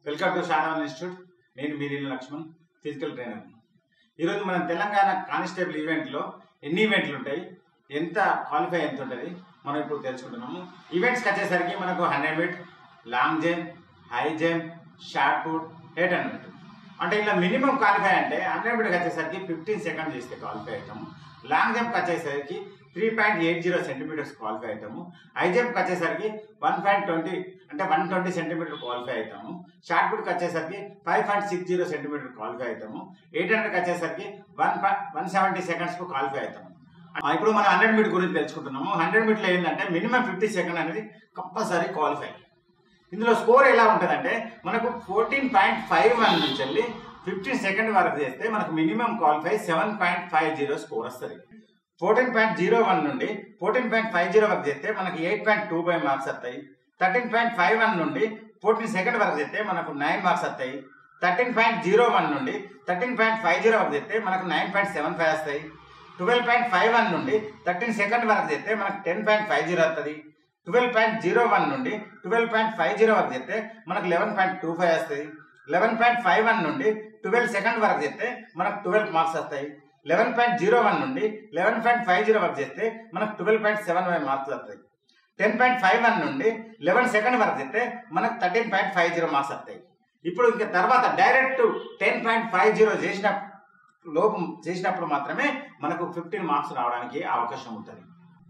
welcome to షాడాన్ institute నేను మీరిల్ Laxman physical trainer ఈరోజు మనం తెలంగాణ కానిస్టేబుల్ ఈవెంట్లో ఎన్ని ఈవెంట్లు ఉంటాయి ఎంత క్వాలిఫై ఎంత ఉంటుంది మనం ఇప్పుడు తెలుసుకుంటున్నాము ఈవెంట్స్కి వచ్చేసరికి మనకు hundred metre long jump high jump shot put eight hundred అంటే ఇలా మినిమం క్వాలిఫై అంటే హండ్రెడ్ మీటర్కి వచ్చేసరికి ఫిఫ్టీన్ సెకండ్స్ చేస్తే క్వాలిఫై అవుతాము లాంగ్ జంప్కి వచ్చేసరికి three point eight zero centimetres qualify అవుతాము హై జంప్కి వచ్చేసరికి వన్ పాయింట్ ట్వంటీ అంటే వన్ ట్వంటీ సెంటీమీటర్ క్వాలిఫై అవుతాము షార్ట్ పుట్కి వచ్చేసరికి five point six zero centimetre qualify అవుతాము ఎయిట్ హండ్రెడ్కి వచ్చేసరికి వన్ వన్ సెవెంటీ సెకండ్స్కు క్వాలిఫై అవుతాము ఆ, ఇప్పుడు మనం హండ్రెడ్ మీటర్ గురించి తెలుసుకుంటున్నాము హండ్రెడ్ మీటర్లో ఏంటంటే మినిమం ఫిఫ్టీ సెకండ్ అనేది కంపల్సరీ క్వాలిఫై ఇందులో స్కోర్ ఎలా ఉంటుందంటే మనకు ఫోర్టీన్ పాయింట్ ఫైవ్ వన్ నుంచి వెళ్ళి ఫిఫ్టీన్ సెకండ్ వరకు చేస్తే మనకు minimum qualify seven point five zero score వస్తుంది ఫోర్టీన్ పాయింట్ జీరో వన్ నుండి ఫోర్టీన్ పాయింట్ ఫైవ్ జీరో వరకు చేస్తే మనకి eight point two five marks వస్తాయి థర్టీన్ పాయింట్ ఫైవ్ వన్ నుండి ఫోర్టీన్ సెకండ్ వరకు చేస్తే మనకు నైన్ మార్క్స్ వస్తాయి థర్టీన్ పాయింట్ జీరో వన్ నుండి థర్టీన్ పాయింట్ ఫైవ్ జీరో వరకు చేస్తే మనకు నైన్ పాయింట్ సెవెన్ ఫైవ్ వస్తాయి ట్వెల్వ్ పాయింట్ ఫైవ్ వన్ నుండి థర్టీన్ సెకండ్ వరకు చేస్తే మనకు టెన్ పాయింట్ ఫైవ్ జీరో వస్తుంది ట్వెల్వ్ పాయింట్ జీరో వన్ నుండి ట్వెల్వ్ పాయింట్ ఫైవ్ జీరో వరకు చేస్తే మనకు లెవెన్ పాయింట్ టూ ఫైవ్ వస్తుంది లెవెన్ పాయింట్ ఫైవ్ వన్ నుండి ట్వెల్వ్ సెకండ్ వరకు చేస్తే మనకు ట్వెల్వ్ మార్క్స్ వస్తాయి లెవెన్ పాయింట్ జీరో వన్ నుండి లెవెన్ పాయింట్ ఫైవ్ జీరో వరకు చేస్తే మనకు twelve point seven five marks వస్తాయి టెన్ పాయింట్ ఫైవ్ వన్ నుండి లెవెన్ సెకండ్ వరకు చేస్తే మనకు thirteen point five zero marks వస్తాయి ఇప్పుడు ఇంకా తర్వాత direct ten point five zero చేసిన లోపం చేసినప్పుడు మాత్రమే మనకు ఫిఫ్టీన్ మార్క్స్ రావడానికి అవకాశం ఉంటుంది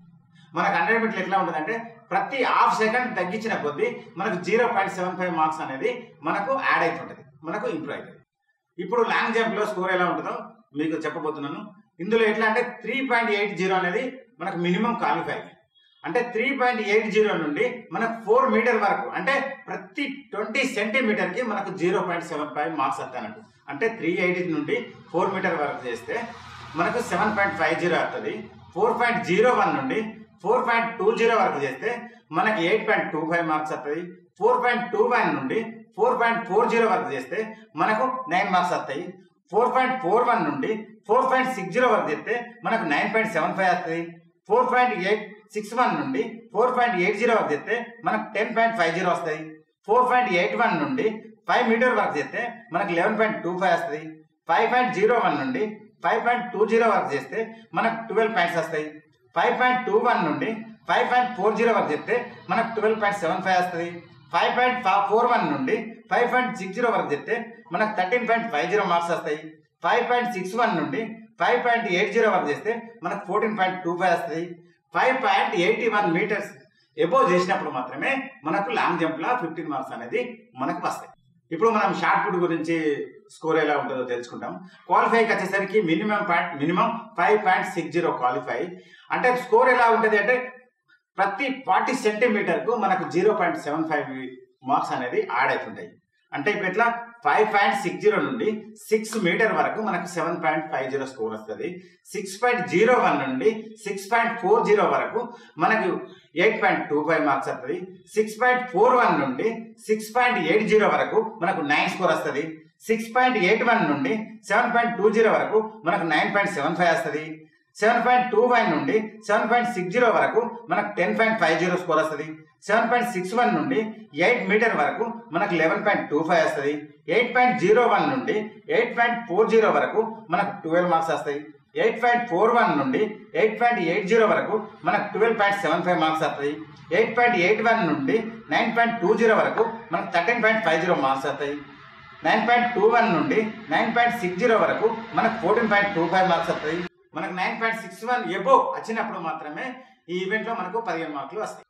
మనకు హండ్రెడ్ మీటర్లు ఎట్లా ఉంటుందంటే ప్రతి హాఫ్ సెకండ్ తగ్గించిన కొద్దీ మనకు zero point seven five marks అనేది మనకు యాడ్ అవుతుంటుంది మనకు ఇంప్రూవ్ అవుతుంది ఇప్పుడు లాంగ్ జంప్లో స్కోర్ ఎలా ఉంటుందో మీకు చెప్పబోతున్నాను ఇందులో ఎట్లా అంటే త్రీ పాయింట్ ఎయిట్ జీరో అనేది మనకు మినిమం క్వాలిఫై అంటే త్రీ పాయింట్ ఎయిట్ జీరో నుండి మనకు ఫోర్ మీటర్ వరకు అంటే ప్రతి ట్వంటీ సెంటీమీటర్కి మనకు zero point seven five marks వస్తాయన్నట్టు అంటే త్రీ ఎయిటీ నుండి ఫోర్ మీటర్ వరకు చేస్తే మనకు సెవెన్ పాయింట్ ఫైవ్ జీరో వస్తుంది ఫోర్ పాయింట్ జీరో వన్ నుండి ఫోర్ పాయింట్ టూ జీరో వరకు చేస్తే మనకి eight point two five marks వస్తుంది ఫోర్ పాయింట్ టూ వన్ నుండి ఫోర్ పాయింట్ ఫోర్ జీరో వరకు చేస్తే మనకు నైన్ మార్క్స్ వస్తాయి ఫోర్ పాయింట్ ఫోర్ వన్ నుండి ఫోర్ పాయింట్ సిక్స్ జీరో వరకు చేస్తే మనకు నైన్ పాయింట్ సెవెన్ ఫైవ్ వస్తుంది four point eight six one నుండి ఫోర్ పాయింట్ ఎయిట్ జీరో వరకు చేస్తే మనకు టెన్ పాయింట్ ఫైవ్ జీరో వస్తాయి ఫోర్ పాయింట్ ఎయిట్ వన్ నుండి ఫైవ్ మీటర్ వరకు చేస్తే మనకు లెవెన్ పాయింట్ టూ ఫైవ్ వస్తుంది ఫైవ్ పాయింట్ జీరో వన్ నుండి ఫైవ్ పాయింట్ టూ జీరో వరకు చేస్తే మనకు ట్వెల్వ్ పాయింట్స్ వస్తాయి ఫైవ్ పాయింట్ టూ వన్ నుండి ఫైవ్ పాయింట్ ఫోర్ జీరో వరకు చెప్తే మనకు ట్వెల్వ్ పాయింట్ సెవెన్ ఫైవ్ వస్తుంది ఫైవ్ పాయింట్ ఫోర్ వన్ నుండి ఫైవ్ పాయింట్ సిక్స్ జీరో వరకు చెప్తే మనకు thirteen point five zero marks వస్తాయి ఫైవ్ పాయింట్ సిక్స్ వన్ నుండి ఫైవ్ పాయింట్ ఎయిట్ జీరో వరకు చేస్తే మనకు ఫోర్టీన్ పాయింట్ టూ ఫైవ్ వస్తుంది five point eighty one metres above చేసినప్పుడు మాత్రమే మనకు లాంగ్ జంప్లో ఫిఫ్టీన్ మార్క్స్ అనేది మనకు వస్తాయి ఇప్పుడు మనం షార్ట్ పుట్ గురించి స్కోర్ ఎలా ఉంటుందో తెలుసుకుంటాం క్వాలిఫైకి వచ్చేసరికి minimum point minimum five point six zero qualify అంటే స్కోర్ ఎలా ఉంటుంది అంటే ప్రతి ఫార్టీ సెంటీమీటర్కు మనకు zero point seven five marks అనేది యాడ్ అవుతుంటాయి అంటే ఇప్పుడు ఎట్లా ఫైవ్ పాయింట్ సిక్స్ జీరో నుండి సిక్స్ మీటర్ వరకు మనకు seven point five zero score వస్తుంది సిక్స్ పాయింట్ జీరో వన్ నుండి సిక్స్ పాయింట్ ఫోర్ జీరో వరకు మనకు eight point two five marks వస్తుంది సిక్స్ పాయింట్ ఫోర్ వన్ నుండి సిక్స్ పాయింట్ ఎయిట్ జీరో వరకు మనకు నైన్ స్కోర్ వస్తుంది సిక్స్ పాయింట్ ఎయిట్ వన్ నుండి సెవెన్ పాయింట్ టూ జీరో వరకు మనకు నైన్ పాయింట్ సెవెన్ ఫైవ్ వస్తుంది సెవెన్ పాయింట్ టూ వన్ నుండి సెవెన్ పాయింట్ సిక్స్ జీరో వరకు మనకు ten point five zero score వస్తుంది సెవెన్ పాయింట్ సిక్స్ వన్ నుండి ఎయిట్ మీటర్ వరకు మనకు లెవెన్ పాయింట్ టూ ఫైవ్ వస్తుంది ఎయిట్ పాయింట్ జీరో వన్ నుండి ఎయిట్ పాయింట్ ఫోర్ జీరో వరకు మనకు ట్వెల్వ్ మార్క్స్ వస్తాయి ఎయిట్ పాయింట్ ఫోర్ వన్ నుండి ఎయిట్ పాయింట్ ఎయిట్ జీరో వరకు మనకు twelve point seven five marks వస్తాయి ఎయిట్ పాయింట్ ఎయిట్ వన్ నుండి నైన్ పాయింట్ టూ జీరో వరకు మనకు thirteen point five zero marks వస్తాయి నైన్ పాయింట్ టూ వన్ నుండి నైన్ పాయింట్ సిక్స్ జీరో వరకు మనకు fourteen point two five marks వస్తాయి మనకు nine point six one above వచ్చినప్పుడు మాత్రమే ఈ ఈవెంట్లో మనకు పదిహేను మార్కులు వస్తాయి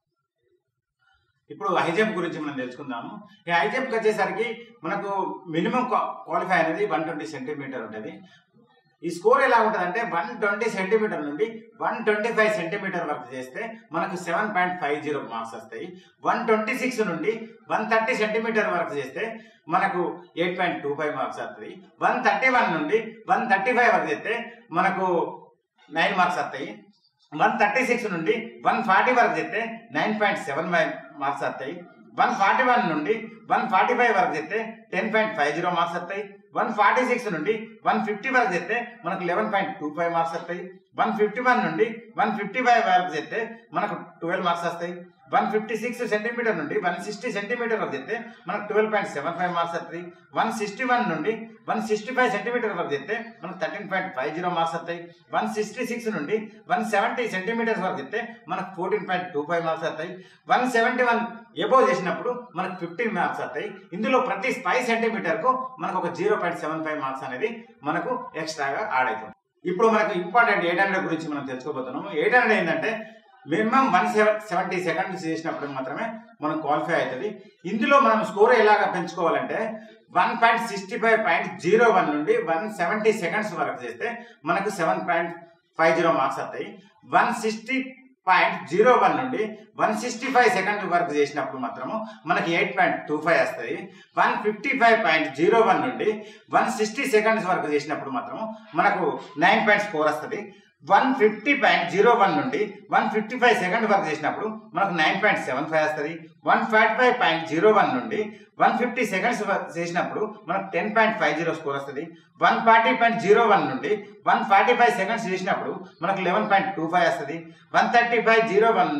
ఇప్పుడు హై జంప్ గురించి మనం తెలుసుకుందాము ఈ హై జంప్కి వచ్చేసరికి మనకు మినిమం క్వాలిఫై అనేది వన్ ట్వంటీ సెంటీమీటర్ ఉంటుంది ఈ స్కోర్ ఎలా ఉంటుంది అంటే వన్ ట్వంటీ సెంటీమీటర్ నుండి వన్ ట్వంటీ ఫైవ్ సెంటీమీటర్ వరకు చేస్తే మనకు seven point five zero marks వస్తాయి వన్ ట్వంటీ సిక్స్ నుండి వన్ థర్టీ సెంటీమీటర్ వరకు చేస్తే మనకు eight point two five marks వస్తాయి వన్ థర్టీ వన్ నుండి వన్ థర్టీ ఫైవ్ వరకు చేస్తే మనకు నైన్ మార్క్స్ వస్తాయి వన్ థర్టీ సిక్స్ నుండి వన్ ఫార్టీ వరకు చెప్తే నైన్ పాయింట్ సెవెన్ మార్క్స్ వస్తాయి వన్ ఫార్టీ వన్ నుండి వన్ ఫార్టీ ఫైవ్ వరకు చెప్తే ten point five zero marks వస్తాయి వన్ ఫార్టీ సిక్స్ నుండి వన్ ఫిఫ్టీ వరకు చెప్తే మనకు eleven point two five marks వస్తాయి వన్ ఫిఫ్టీ వన్ నుండి వన్ ఫిఫ్టీ ఫైవ్ వరకు చెప్తే మనకు ట్వెల్వ్ మార్క్స్ వస్తాయి వన్ ఫిఫ్టీ సిక్స్ సెంటీమీటర్ నుండి వన్ సిక్స్టీ సెంటీమీటర్ వరకు చెప్తే మనకు twelve point seven five marks వస్తాయి వన్ సిక్స్టీ వన్ నుండి వన్ సిక్స్టీ ఫైవ్ సెంటీమీటర్ వరకు చెప్తే మనకు thirteen point five zero marks వస్తాయి వన్ సిక్స్టీ సిక్స్ నుండి వన్ సెవెంటీ సెంటీమీటర్స్ వరకు చెప్తే మనకు fourteen point two five marks వస్తాయి వన్ సెవెంటీ వన్ ఎబో చేసినప్పుడు మనకు ఫిఫ్టీన్ మార్క్స్ వస్తాయి ఇందులో ప్రతి ఫైవ్ సెంటీమీటర్కు మనకు ఒక zero point seven five marks అనేది మనకు ఎక్స్ట్రాగా యాడ్ అవుతుంది ఇప్పుడు మనకు ఇంపార్టెంట్ ఎయిట్ హండ్రెడ్ గురించి మనం తెలుసుకోబోతున్నాము ఎయిట్ హండ్రెడ్ ఏంటంటే minimum one seven seventy seconds చేసినప్పుడు మాత్రమే మనం క్వాలిఫై అవుతుంది ఇందులో మనం స్కోర్ ఎలాగ పెంచుకోవాలంటే one point sixty five point zero one నుండి వన్ సెవెంటీ సెకండ్స్ వరకు చేస్తే మనకు seven point five zero marks వస్తాయి one sixty point zero one నుండి వన్ సిక్స్టీ ఫైవ్ సెకండ్ వరకు చేసినప్పుడు మాత్రము మనకి ఎయిట్ పాయింట్ టూ ఫైవ్ వస్తాయి one fifty five point zero one నుండి వన్ సిక్స్టీ సెకండ్స్ వరకు చేసినప్పుడు మాత్రము మనకు నైన్ పాయింట్ ఫోర్ వస్తుంది one fifty point zero one నుండి వన్ ఫిఫ్టీ ఫైవ్ సెకండ్ వరకు చేసినప్పుడు మనకు నైన్ పాయింట్ సెవెన్ ఫైవ్ వస్తుంది one forty five point zero one నుండి వన్ ఫిఫ్టీ సెకండ్స్ చేసినప్పుడు మనకు ten point five zero score వస్తుంది one forty point zero one నుండి వన్ ఫార్టీ ఫైవ్ సెకండ్స్ చేసినప్పుడు మనకు లెవెన్ పాయింట్ టూ ఫైవ్ వస్తుంది one thirty five zero one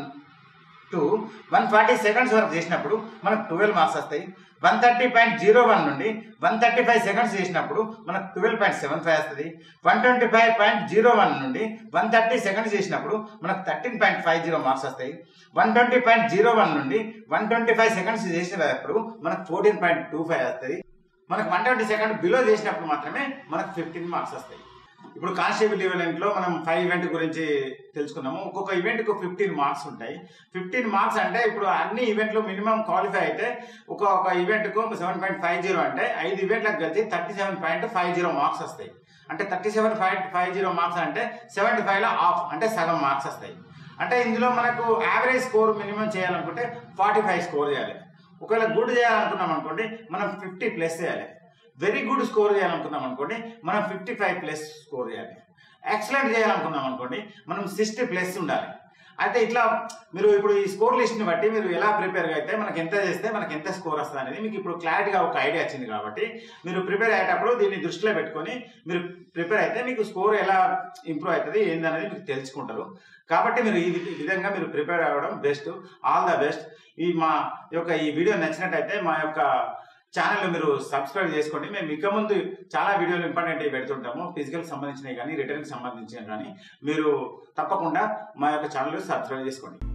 to one forty seconds వరకు చేసినప్పుడు మనకు ట్వెల్వ్ మార్క్స్ వస్తాయి one thirty point zero one నుండి వన్ థర్టీ ఫైవ్ సెకండ్స్ చేసినప్పుడు మనకు ట్వెల్వ్ పాయింట్ సెవెన్ ఫైవ్ వస్తుంది one twenty five point zero one నుండి వన్ థర్టీ సెకండ్స్ చేసినప్పుడు మనకు thirteen point five zero marks వస్తాయి one twenty point zero one నుండి one twenty five seconds చేసినప్పుడు మనకు ఫోర్టీన్ పాయింట్ టూ ఫైవ్ వస్తుంది మనకు వన్ ట్వంటీ సెకండ్ బిలో చేసినప్పుడు మాత్రమే మనకు ఫిఫ్టీన్ మార్క్స్ వస్తాయి ఇప్పుడు కానిస్టేబుల్ ఈవెంట్లో మనం ఫైవ్ ఈవెంట్ గురించి తెలుసుకున్నాము ఒక్కొక్క ఈవెంట్కు ఫిఫ్టీన్ మార్క్స్ ఉంటాయి ఫిఫ్టీన్ మార్క్స్ అంటే ఇప్పుడు అన్ని ఈవెంట్లు మినిమం క్వాలిఫై అయితే ఒక ఒక ఈవెంట్కు సెవెన్ పాయింట్ ఫైవ్ జీరో అంటే ఐదు ఈవెంట్లకు కలిసి thirty seven point five zero marks వస్తాయి అంటే thirty seven point five zero marks అంటే సెవెంటీ ఫైవ్లో ఆఫ్ అంటే సగం మార్క్స్ వస్తాయి అంటే ఇందులో మనకు యావరేజ్ స్కోర్ మినిమం చేయాలనుకుంటే ఫార్టీ ఫైవ్ స్కోర్ చేయాలి ఒకవేళ గుడ్ చేయాలనుకున్నాం అనుకోండి మనం ఫిఫ్టీ ప్లస్ చేయాలి వెరీ గుడ్ స్కోర్ చేయాలనుకున్నాం అనుకోండి మనం ఫిఫ్టీ ఫైవ్ ప్లస్ స్కోర్ చేయాలి ఎక్సలెంట్ చేయాలనుకున్నాం అనుకోండి మనం సిక్స్టీ ప్లస్ ఉండాలి అయితే ఇట్లా మీరు ఇప్పుడు ఈ స్కోర్ లిస్ట్ని బట్టి మీరు ఎలా ప్రిపేర్గా అయితే మనకి ఎంత చేస్తే మనకి ఎంత స్కోర్ వస్తుంది అనేది మీకు ఇప్పుడు క్లారిటీగా ఒక ఐడియా వచ్చింది కాబట్టి మీరు ప్రిపేర్ అయ్యేటప్పుడు దీన్ని దృష్టిలో పెట్టుకొని మీరు ప్రిపేర్ అయితే మీకు స్కోర్ ఎలా ఇంప్రూవ్ అవుతుంది ఏందనేది మీకు తెలుసుకుంటారు కాబట్టి మీరు ఈ వి- విధంగా మీరు ప్రిపేర్ అవ్వడం బెస్ట్ ఆల్ ద బెస్ట్ ఈ మా యొక్క ఈ వీడియో నచ్చినట్టయితే మా యొక్క ఛానల్ మీరు సబ్స్క్రైబ్ చేసుకోండి మేము ఇక ముందు చాలా వీడియోలు ఇంపార్టెంట్ పెడుతుంటాము ఫిజికల్ సంబంధించినవి కానీ రిటర్న్కి సంబంధించినవి కానీ మీరు తప్పకుండా మా యొక్క ఛానల్ సబ్స్క్రైబ్ చేసుకోండి